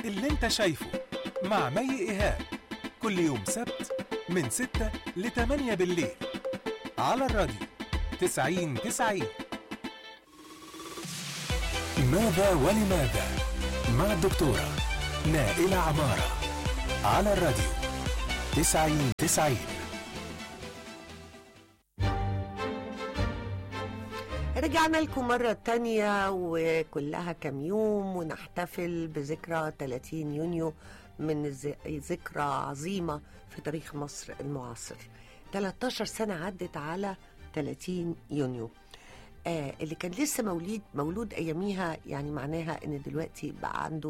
اللي انت شايفه مع مي إيهاب كل يوم سبت من 6 ل 8 بالليل على الراديو 90 90 ماذا ولماذا مع الدكتورة نائلة عمارة على الراديو 90 90 رجعنا لكم مرة تانية وكلها كام يوم ونحتفل بذكرى 30 يونيو من الز- ذكرى عظيمة في تاريخ مصر المعاصر 13 سنة عدت على 30 يونيو آه اللي كان لسه مولود مولود اياميها يعني معناها ان دلوقتي بقى عنده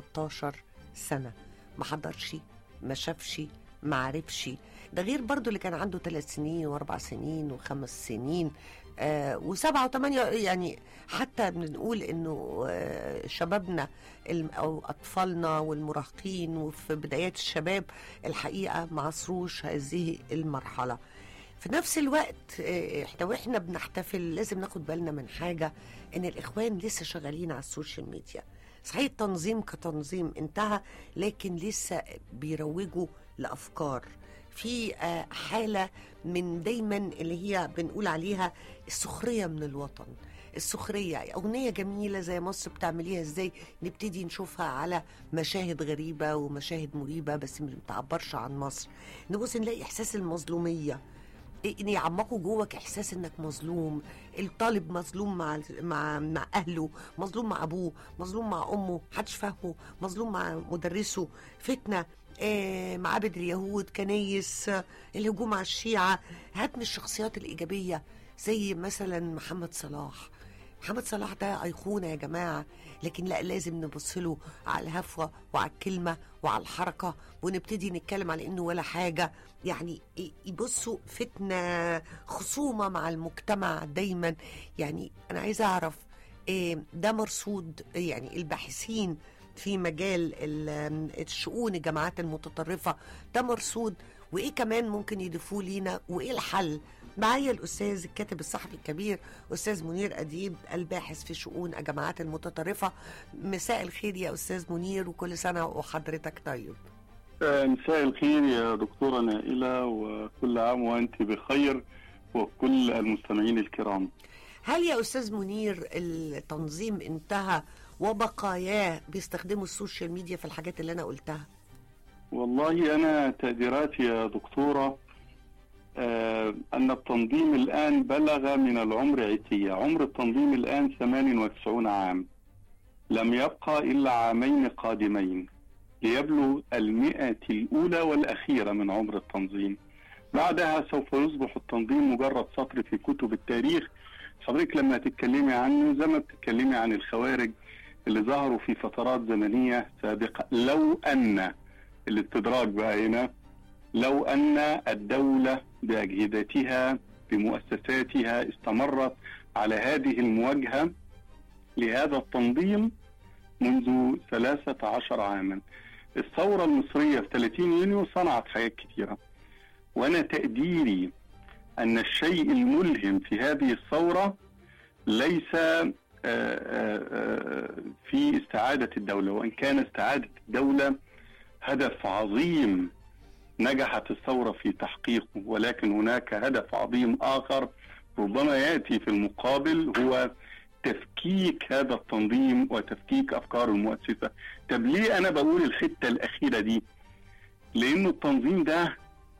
13 سنه ما حضرش ما شافش ما عرفش ده غير برضو اللي كان عنده ثلاث سنين واربع سنين وخمس سنين آه وسبعة وثمانية يعني حتى بنقول انه آه شبابنا الم- او اطفالنا والمراهقين وفي بدايات الشباب الحقيقة ما عصروش هذه المرحلة في نفس الوقت آه، احنا واحنا بنحتفل لازم ناخد بالنا من حاجه ان الاخوان لسه شغالين على السوشيال ميديا صحيح التنظيم كتنظيم انتهى لكن لسه بيروجوا لافكار في آه، حاله من دايما اللي هي بنقول عليها السخريه من الوطن السخريه اغنيه جميله زي مصر بتعمليها ازاي نبتدي نشوفها على مشاهد غريبه ومشاهد مريبه بس ما بتعبرش عن مصر نبص نلاقي احساس المظلوميه إيه ان يعمقوا جواك احساس انك مظلوم الطالب مظلوم مع مع مع اهله مظلوم مع ابوه مظلوم مع امه محدش فاهمه مظلوم مع مدرسه فتنه آه معابد اليهود كنايس آه، الهجوم على الشيعه هات من الشخصيات الايجابيه زي مثلا محمد صلاح محمد صلاح ده أيقونة يا جماعة لكن لا لازم نبص له على الهفوة وعلى الكلمة وعلى الحركة ونبتدي نتكلم على إنه ولا حاجة يعني ي- يبصوا فتنة خصومة مع المجتمع دايما يعني أنا عايزة أعرف إيه ده مرصود يعني الباحثين في مجال ال- الشؤون الجماعات المتطرفة ده مرصود وإيه كمان ممكن يضيفوه لينا وإيه الحل معايا الأستاذ الكاتب الصحفي الكبير أستاذ منير أديب الباحث في شؤون الجماعات المتطرفة مساء الخير يا أستاذ منير وكل سنة وحضرتك طيب آه، مساء الخير يا دكتورة نائلة وكل عام وأنت بخير وكل المستمعين الكرام هل يا أستاذ منير التنظيم انتهى وبقاياه بيستخدموا السوشيال ميديا في الحاجات اللي أنا قلتها والله أنا تقديراتي يا دكتورة آه أن التنظيم الآن بلغ من العمر عتية عمر التنظيم الآن 98 عام لم يبقى إلا عامين قادمين ليبلغ المئة الأولى والأخيرة من عمر التنظيم بعدها سوف يصبح التنظيم مجرد سطر في كتب التاريخ حضرتك لما تتكلمي عنه زي ما بتتكلمي عن الخوارج اللي ظهروا في فترات زمنية سابقة لو أن الاستدراج بقى هنا لو أن الدولة بأجهزتها بمؤسساتها استمرت على هذه المواجهة لهذا التنظيم منذ 13 عاما الثورة المصرية في 30 يونيو صنعت حاجات كثيرة وأنا تقديري أن الشيء الملهم في هذه الثورة ليس آه، آه، آه، في استعادة الدولة وإن كان استعادة الدولة هدف عظيم نجحت الثورة في تحقيقه ولكن هناك هدف عظيم آخر ربما يأتي في المقابل هو تفكيك هذا التنظيم وتفكيك أفكار المؤسسة طب ليه أنا بقول الحتة الأخيرة دي لأنه التنظيم ده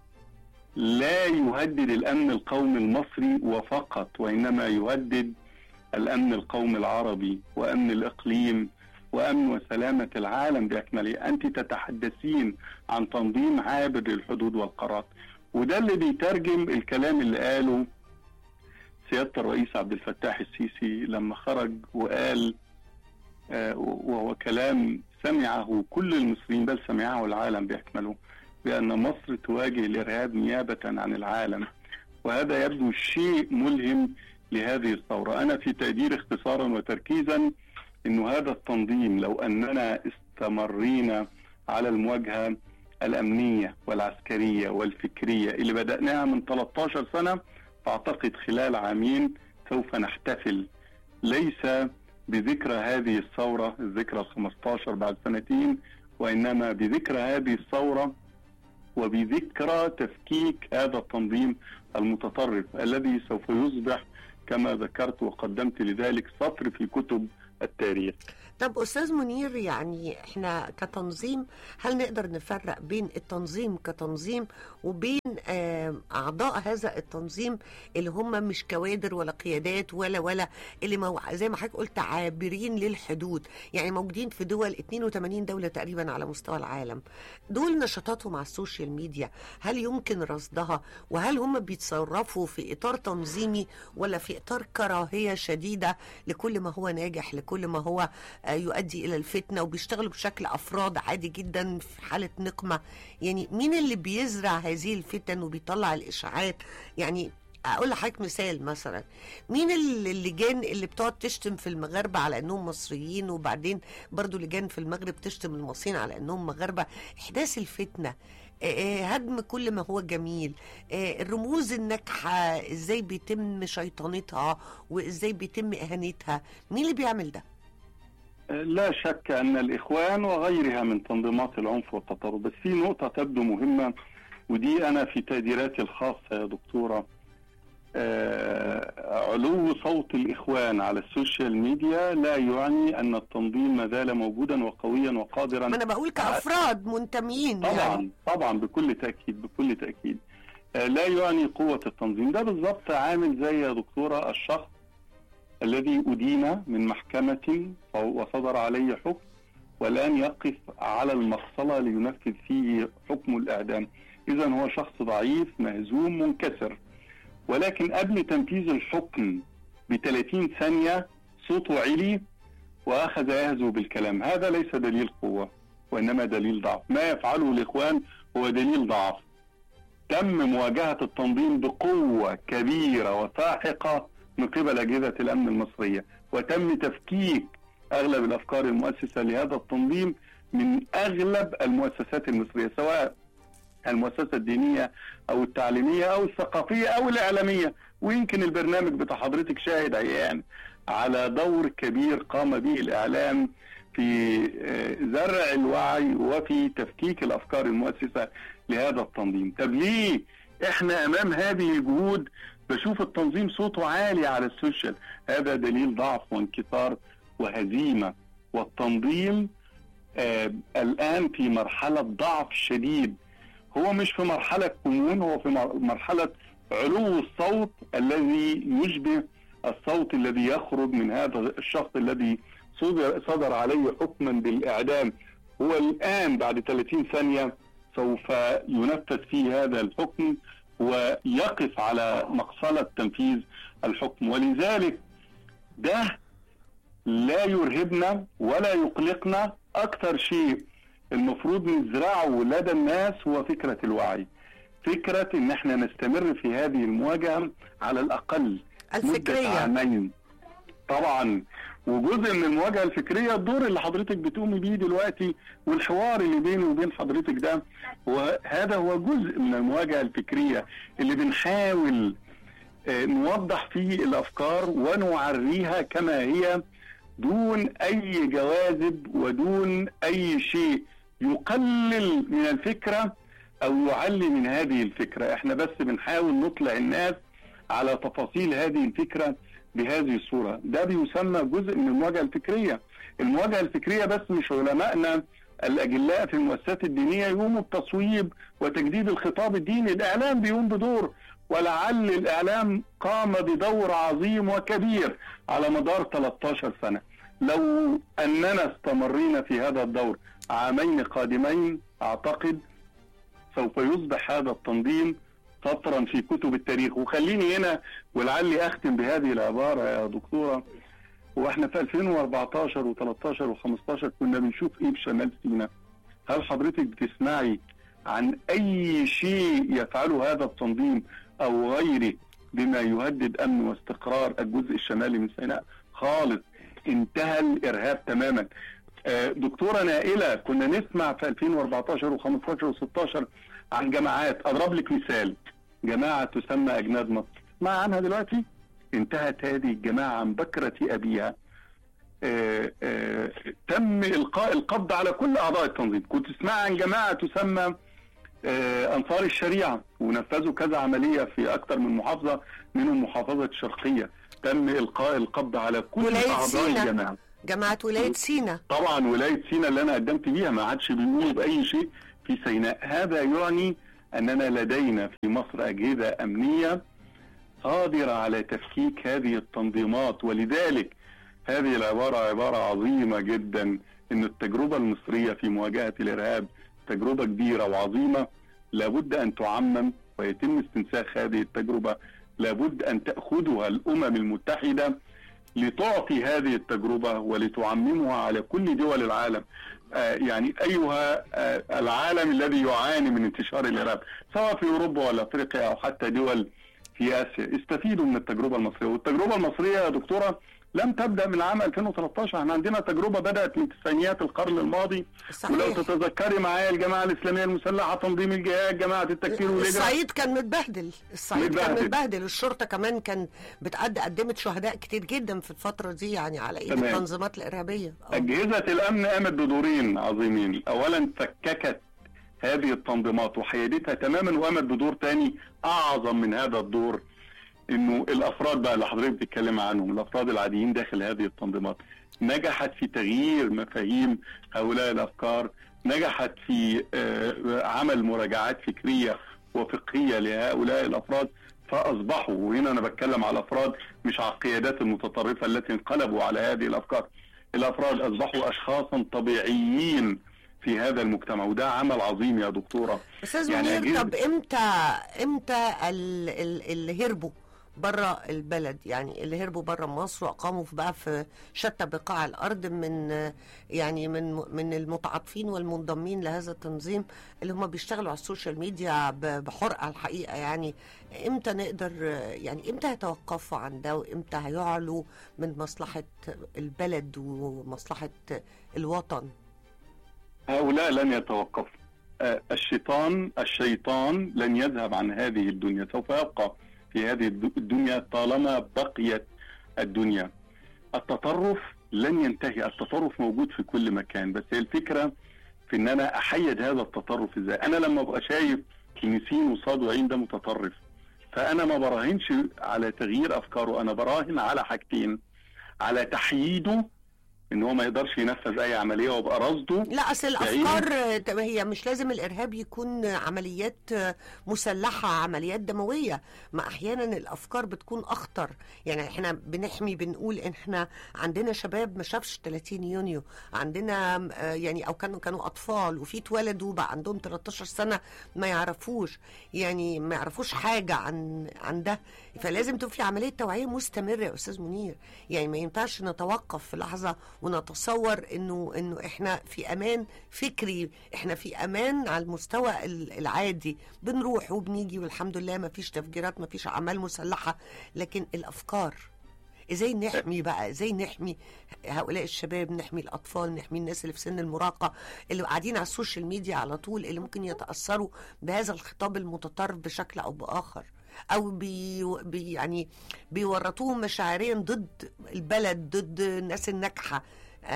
لا يهدد الأمن القومي المصري وفقط وإنما يهدد الأمن القومي العربي وأمن الإقليم وأمن وسلامة العالم بأكمله أنت تتحدثين عن تنظيم عابر للحدود والقارات وده اللي بيترجم الكلام اللي قاله سيادة الرئيس عبد الفتاح السيسي لما خرج وقال آه، وهو كلام سمعه كل المصريين بل سمعه العالم بأكمله بأن مصر تواجه الإرهاب نيابة عن العالم وهذا يبدو شيء ملهم لهذه الثورة أنا في تقدير اختصارا وتركيزا أنه هذا التنظيم لو أننا استمرينا على المواجهة الأمنية والعسكرية والفكرية اللي بدأناها من 13 سنة فأعتقد خلال عامين سوف نحتفل ليس بذكرى هذه الثورة الذكرى ال 15 بعد سنتين وإنما بذكرى هذه الثورة وبذكرى تفكيك هذا التنظيم المتطرف الذي سوف يصبح كما ذكرت وقدمت لذلك سطر في كتب التاريخ طب استاذ منير يعني احنا كتنظيم هل نقدر نفرق بين التنظيم كتنظيم وبين آه، اعضاء هذا التنظيم اللي هم مش كوادر ولا قيادات ولا ولا اللي مو زي ما حضرتك قلت عابرين للحدود يعني موجودين في دول 82 دوله تقريبا على مستوى العالم دول نشاطاتهم على السوشيال ميديا هل يمكن رصدها وهل هم بيتصرفوا في اطار تنظيمي ولا في اطار كراهيه شديده لكل ما هو ناجح لكل ما هو آه، يؤدي الى الفتنه وبيشتغلوا بشكل افراد عادي جدا في حاله نقمه يعني مين اللي بيزرع هذه الفتن وبيطلع الاشاعات يعني اقول لحضرتك مثال مثلا مين ال- اللجان اللي بتقعد تشتم في المغاربه على انهم مصريين وبعدين برضو لجان في المغرب تشتم المصريين على انهم مغاربه احداث الفتنه آه، آه، هدم كل ما هو جميل آه، الرموز الناجحه ازاي بيتم شيطنتها وازاي بيتم اهانتها مين اللي بيعمل ده لا شك أن الإخوان وغيرها من تنظيمات العنف والتطرف بس في نقطة تبدو مهمة ودي أنا في تقديراتي الخاصة يا دكتورة آه، علو صوت الإخوان على السوشيال ميديا لا يعني أن التنظيم ما زال موجودا وقويا وقادرا ما انا بقول كافراد منتمين يعني طبعا طبعا بكل تاكيد بكل تاكيد آه، لا يعني قوه التنظيم ده بالظبط عامل زي يا دكتوره الشخص الذي ادين من محكمه وصدر عليه حكم والان يقف على المفصله لينفذ فيه حكم الاعدام اذا هو شخص ضعيف مهزوم منكسر ولكن قبل تنفيذ الحكم ب 30 ثانيه صوته علي واخذ يهزو بالكلام هذا ليس دليل قوه وانما دليل ضعف ما يفعله الاخوان هو دليل ضعف تم مواجهه التنظيم بقوه كبيره وساحقه من قبل اجهزه الامن المصريه وتم تفكيك اغلب الافكار المؤسسه لهذا التنظيم من اغلب المؤسسات المصريه سواء المؤسسه الدينيه او التعليميه او الثقافيه او الاعلاميه ويمكن البرنامج بتاع حضرتك شاهد عيان على دور كبير قام به الاعلام في آه، زرع الوعي وفي تفكيك الافكار المؤسسه لهذا التنظيم طب ليه احنا امام هذه الجهود بشوف التنظيم صوته عالي على السوشيال هذا دليل ضعف وانكسار وهزيمه والتنظيم آه الان في مرحله ضعف شديد هو مش في مرحله كمون هو في مر- مرحله علو الصوت الذي يشبه الصوت الذي يخرج من هذا الشخص الذي صدر, صدر عليه حكما بالاعدام هو الان بعد 30 ثانيه سوف ينفذ فيه هذا الحكم ويقف على مقصله تنفيذ الحكم ولذلك ده لا يرهبنا ولا يقلقنا اكثر شيء المفروض نزرعه لدى الناس هو فكره الوعي فكره ان احنا نستمر في هذه المواجهه على الاقل مدة الفكريه عامين طبعا وجزء من المواجهه الفكريه الدور اللي حضرتك بتقومي بيه دلوقتي والحوار اللي بيني وبين حضرتك ده وهذا هو جزء من المواجهه الفكريه اللي بنحاول آه، نوضح فيه الافكار ونعريها كما هي دون اي جواذب ودون اي شيء يقلل من الفكره او يعلي من هذه الفكره احنا بس بنحاول نطلع الناس على تفاصيل هذه الفكره بهذه الصوره ده بيسمى جزء من المواجهه الفكريه المواجهه الفكريه بس مش علمائنا الاجلاء في المؤسسات الدينيه يقوموا بتصويب وتجديد الخطاب الديني الاعلام بيقوم بدور ولعل الاعلام قام بدور عظيم وكبير على مدار 13 سنه لو اننا استمرينا في هذا الدور عامين قادمين اعتقد سوف يصبح هذا التنظيم سطرا في كتب التاريخ وخليني هنا ولعلي اختم بهذه العباره يا دكتوره واحنا في 2014 و13 و15 كنا بنشوف ايه بشمال سيناء هل حضرتك بتسمعي عن اي شيء يفعله هذا التنظيم او غيره بما يهدد امن واستقرار الجزء الشمالي من سيناء خالص انتهى الارهاب تماما آه، دكتوره نائله كنا نسمع في 2014 و15 و16 عن جماعات اضرب لك مثال جماعه تسمى اجناد مصر تسمع عنها دلوقتي انتهت هذه الجماعه عن بكره ابيها آه، آه، تم القاء القبض على كل اعضاء التنظيم كنت تسمع عن جماعه تسمى آه، انصار الشريعه ونفذوا كذا عمليه في اكثر من محافظه منهم محافظه الشرقيه تم القاء القبض على كل ولاية اعضاء سينا. الجماعه جماعة ولاية سينا طبعا ولايه سينا اللي انا قدمت بيها ما عادش بيقولوا باي شيء في سيناء هذا يعني اننا لدينا في مصر اجهزه امنيه قادره على تفكيك هذه التنظيمات ولذلك هذه العباره عباره عظيمه جدا ان التجربه المصريه في مواجهه الارهاب تجربه كبيره وعظيمه لابد ان تعمم ويتم استنساخ هذه التجربه لابد ان تاخذها الامم المتحده لتعطي هذه التجربه ولتعممها على كل دول العالم آه، يعني ايها آه، العالم الذي يعاني من انتشار الارهاب سواء في اوروبا ولا افريقيا او حتى دول في اسيا استفيدوا من التجربه المصريه والتجربه المصريه يا دكتوره لم تبدا من عام 2013 احنا عندنا تجربه بدات من تسعينيات القرن الماضي ولو صحيح تتذكري معايا الجماعه الاسلاميه المسلحه تنظيم الجهاد جماعه التكفير والهجره الصعيد كان متبهدل الصعيد كان متبهدل. متبهدل الشرطة كمان كان بتقد قدمت شهداء كتير جدا في الفترة دي يعني على ايد تمام. التنظيمات الإرهابية آه. أجهزة الأمن قامت بدورين عظيمين أولا فككت هذه التنظيمات وحيدتها تماما وقامت بدور تاني أعظم من هذا الدور إنه الأفراد بقى اللي حضرتك بتتكلم عنهم الأفراد العاديين داخل هذه التنظيمات نجحت في تغيير مفاهيم هؤلاء الأفكار نجحت في آه، عمل مراجعات فكرية وفقهية لهؤلاء الأفراد فأصبحوا وهنا أنا بتكلم على الأفراد مش على القيادات المتطرفة التي انقلبوا على هذه الأفكار الافراد اصبحوا اشخاصا طبيعيين في هذا المجتمع وده عمل عظيم يا دكتوره استاذ يعني منير أجهزة- طب امتى امتى ال- ال- اللي هربوا بره البلد يعني اللي هربوا بره مصر واقاموا في بقى في شتى بقاع الارض من يعني من من المتعاطفين والمنضمين لهذا التنظيم اللي هم بيشتغلوا على السوشيال ميديا ب- بحرقه الحقيقه يعني امتى نقدر يعني امتى هيتوقفوا عن ده وامتى هيعلوا من مصلحه البلد ومصلحه الوطن هؤلاء لن يتوقفوا آه، الشيطان الشيطان لن يذهب عن هذه الدنيا سوف يبقى في هذه الد- الدنيا طالما بقيت الدنيا التطرف لن ينتهي التطرف موجود في كل مكان بس هي الفكرة في ان انا احيد هذا التطرف ازاي انا لما ابقى شايف ان سين وصاد وعين ده متطرف فانا ما براهنش على تغيير افكاره انا براهن على حاجتين على تحييده ان هو ما يقدرش ينفذ اي عمليه ويبقى رصده لا اصل الافكار طب هي مش لازم الارهاب يكون عمليات مسلحه عمليات دمويه ما احيانا الافكار بتكون اخطر يعني احنا بنحمي بنقول ان احنا عندنا شباب ما شافش 30 يونيو عندنا آه، يعني او كانوا كانوا اطفال وفي اتولدوا بقى عندهم 13 سنه ما يعرفوش يعني ما يعرفوش حاجه عن عن ده فلازم تبقى في عمليه توعيه مستمره يا استاذ منير يعني ما ينفعش نتوقف في لحظه ونتصور انه انه احنا في امان فكري احنا في امان على المستوى ال- العادي بنروح وبنيجي والحمد لله ما فيش تفجيرات ما فيش اعمال مسلحه لكن الافكار ازاي نحمي بقى ازاي نحمي هؤلاء الشباب نحمي الاطفال نحمي الناس اللي في سن المراهقه اللي قاعدين على السوشيال ميديا على طول اللي ممكن يتاثروا بهذا الخطاب المتطرف بشكل او باخر او بي بي يعني بيورطوهم مشاعريا ضد البلد ضد الناس الناجحه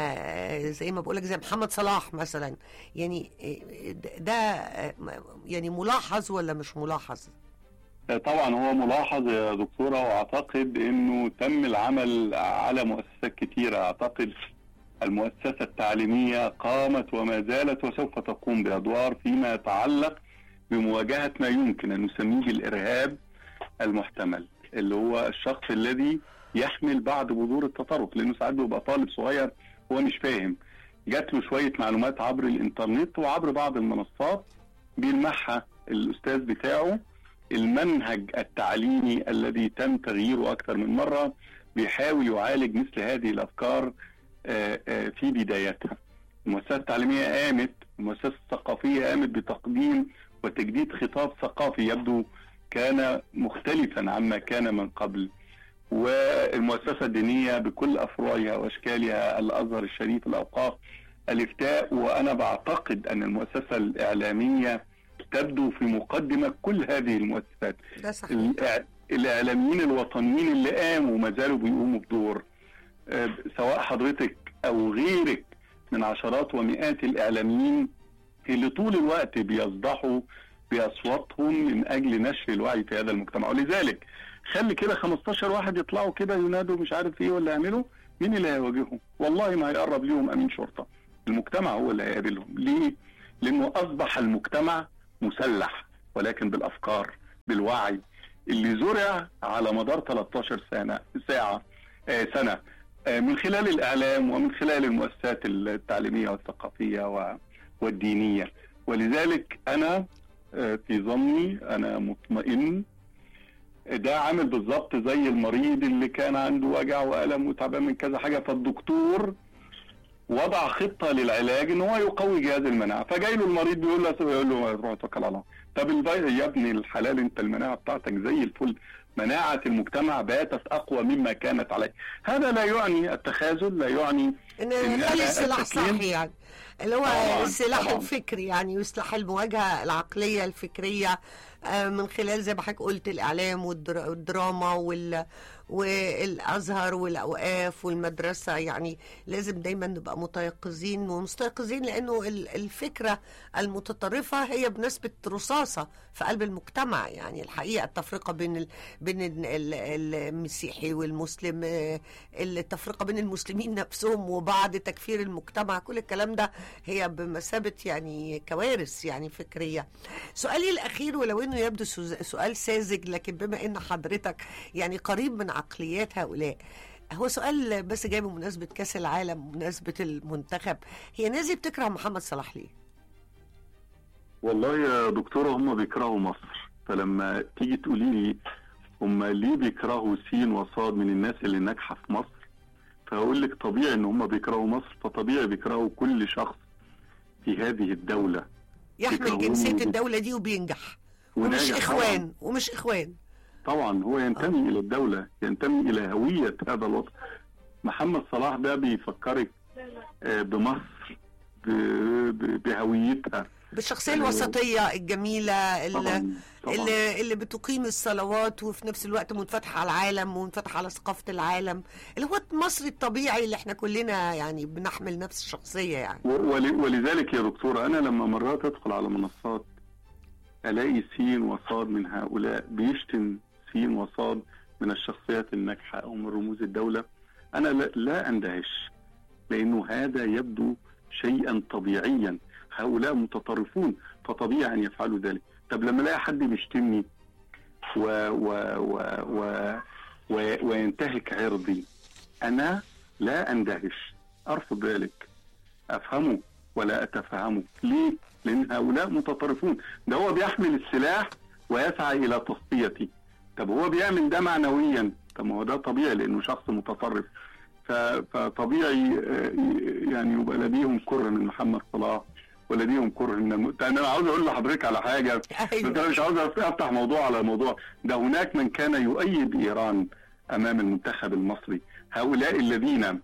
آه زي ما بقولك زي محمد صلاح مثلا يعني آه، ده آه، يعني ملاحظ ولا مش ملاحظ طبعا هو ملاحظ يا دكتورة واعتقد انه تم العمل على مؤسسات كثيرة اعتقد المؤسسة التعليمية قامت وما زالت وسوف تقوم بأدوار فيما يتعلق بمواجهة ما يمكن أن نسميه بالإرهاب المحتمل اللي هو الشخص الذي يحمل بعض بذور التطرف لأنه ساعات بيبقى طالب صغير هو مش فاهم جات له شوية معلومات عبر الإنترنت وعبر بعض المنصات بيلمحها الأستاذ بتاعه المنهج التعليمي الذي تم تغييره أكثر من مرة بيحاول يعالج مثل هذه الأفكار آه، آه، في بدايتها المؤسسة التعليمية قامت المؤسسة الثقافية قامت بتقديم وتجديد خطاب ثقافي يبدو كان مختلفا عما كان من قبل والمؤسسة الدينية بكل أفرعها وأشكالها الأزهر الشريف الأوقاف الإفتاء وأنا بعتقد أن المؤسسة الإعلامية تبدو في مقدمة كل هذه المؤسسات ده صحيح الإع- الإعلاميين الوطنيين اللي قاموا وما زالوا بيقوموا بدور آه، سواء حضرتك او غيرك من عشرات ومئات الاعلاميين اللي طول الوقت بيصدحوا باصواتهم من اجل نشر الوعي في هذا المجتمع ولذلك خلي كده 15 واحد يطلعوا كده ينادوا مش عارف ايه ولا يعملوا مين اللي هيواجههم؟ والله ما هيقرب ليهم امين شرطه المجتمع هو اللي هيقابلهم ليه؟ لانه اصبح المجتمع مسلح ولكن بالافكار بالوعي اللي زرع على مدار 13 سنه ساعه آه سنه آه من خلال الاعلام ومن خلال المؤسسات التعليميه والثقافيه و- والدينيه ولذلك انا آه في ظني انا مطمئن ده عامل بالظبط زي المريض اللي كان عنده وجع والم وتعبان من كذا حاجه فالدكتور وضع خطه للعلاج ان هو يقوي جهاز المناعه فجاي له المريض بيقول له يقول له روح اتوكل على الله طب الفيروس يا ابني الحلال انت المناعه بتاعتك زي الفل مناعه المجتمع باتت اقوى مما كانت عليه هذا لا يعني التخاذل لا يعني ان إن نخلي أنا السلاح التسليم- صحي يعني اللي هو طبعاً، السلاح طبعاً. الفكري يعني وسلاح المواجهه العقليه الفكريه آه، من خلال زي ما حضرتك قلت الاعلام والدرا- والدراما وال والازهر والاوقاف والمدرسه يعني لازم دايما نبقى متيقظين ومستيقظين لانه ال- الفكره المتطرفه هي بنسبه رصاصه في قلب المجتمع يعني الحقيقه التفرقه بين ال... بين ال- ال- المسيحي والمسلم آه، التفرقه بين المسلمين نفسهم وبعض تكفير المجتمع كل الكلام ده هي بمثابه يعني كوارث يعني فكريه سؤالي الاخير ولو انه يبدو سوز- سؤال ساذج لكن بما ان حضرتك يعني قريب من عقليات هؤلاء هو سؤال بس جاي بمناسبة كأس العالم بمناسبة المنتخب هي ناس بتكره محمد صلاح ليه؟ والله يا دكتوره هم بيكرهوا مصر فلما تيجي تقولي لي هم ليه بيكرهوا سين وصاد من الناس اللي ناجحه في مصر فاقول لك طبيعي ان هم بيكرهوا مصر فطبيعي بيكرهوا كل شخص في هذه الدوله يحمل بيكرهوني جنسية وبي- الدولة دي وبينجح ومش وناجح إخوان ومش إخوان طبعا هو ينتمي الى الدوله ينتمي الى هويه هذا الوطن محمد صلاح ده بيفكرك آه، بمصر ب- ب- بهويتها بالشخصية أيوة. الوسطية الجميلة اللي, طبعا طبعا اللي, اللي بتقيم الصلوات وفي نفس الوقت منفتحة على العالم ومنفتحة على ثقافة العالم اللي هو المصري الطبيعي اللي احنا كلنا يعني بنحمل نفس الشخصية يعني و- ول- ولذلك يا دكتور انا لما مرات ادخل على منصات الاقي سين وصاد من هؤلاء بيشتم سين وصاد من الشخصيات الناجحه او من رموز الدوله انا لا, لا اندهش لانه هذا يبدو شيئا طبيعيا هؤلاء متطرفون فطبيعي ان يفعلوا ذلك طب لما الاقي حد بيشتمني و و و و و وينتهك عرضي انا لا اندهش ارفض ذلك افهمه ولا اتفهمه ليه لان هؤلاء متطرفون ده هو بيحمل السلاح ويسعى الى تصفيتي طب هو بيعمل ده معنويا طب ما هو ده طبيعي لانه شخص متطرف ف- فطبيعي آه، يعني يبقى لديهم كره من محمد صلاح ولديهم كره من الم... انا عاوز اقول لحضرتك على حاجه بس انا مش عاوز افتح موضوع على موضوع ده هناك من كان يؤيد ايران امام المنتخب المصري هؤلاء الذين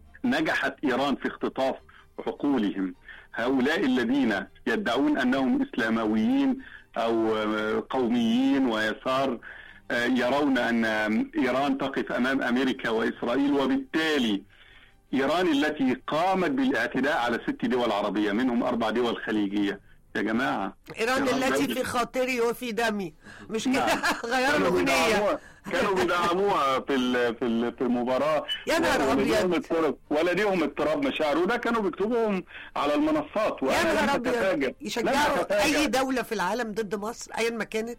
نجحت ايران في اختطاف عقولهم هؤلاء الذين يدعون انهم اسلامويين او آه، قوميين ويسار آه، يرون ان ايران تقف امام امريكا واسرائيل وبالتالي ايران التي قامت بالاعتداء على ست دول عربيه منهم اربع دول خليجيه يا جماعه إيران إيران التي دولة- في خاطري وفي دمي مش نعم. كده غير كانوا الأغنية بيدعموها كانوا بيدعموها في ال- في ال- في المباراه يا نهار ولديهم أبيض. اضطراب ولديهم اضطراب مشاعر وده كانوا بيكتبوهم على المنصات يا وأنا نهار لم أبيض أتفاجأ. لم يشجعوا أتفاجأ. أي دولة في العالم ضد مصر أيا ما كانت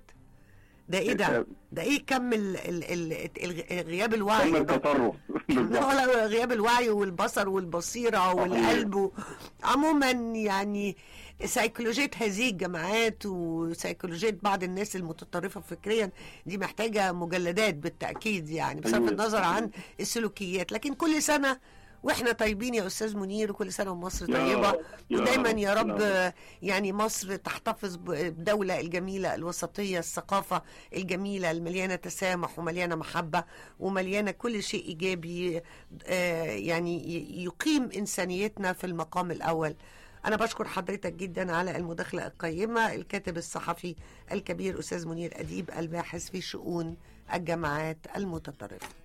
ده إيه ده؟ ده إيه كم ال ال ال ال غياب الوعي تم ده؟ التطرف بالظبط. ولا غياب الوعي والبصر والبصيرة والقلب و- عموما يعني سيكولوجية هذه الجماعات وسيكولوجية بعض الناس المتطرفة فكريا دي محتاجة مجلدات بالتأكيد يعني بصرف أيوة. النظر عن السلوكيات لكن كل سنة واحنا طيبين يا استاذ منير وكل سنه ومصر يا طيبه رب، يا ودايما رب، يا يا رب يعني مصر تحتفظ ب- بدوله الجميله الوسطيه الثقافه الجميله المليانه تسامح ومليانه محبه ومليانه كل شيء ايجابي آه، يعني ي- يقيم انسانيتنا في المقام الاول أنا بشكر حضرتك جدا على المداخلة القيمة الكاتب الصحفي الكبير أستاذ منير أديب الباحث في شؤون الجماعات المتطرفة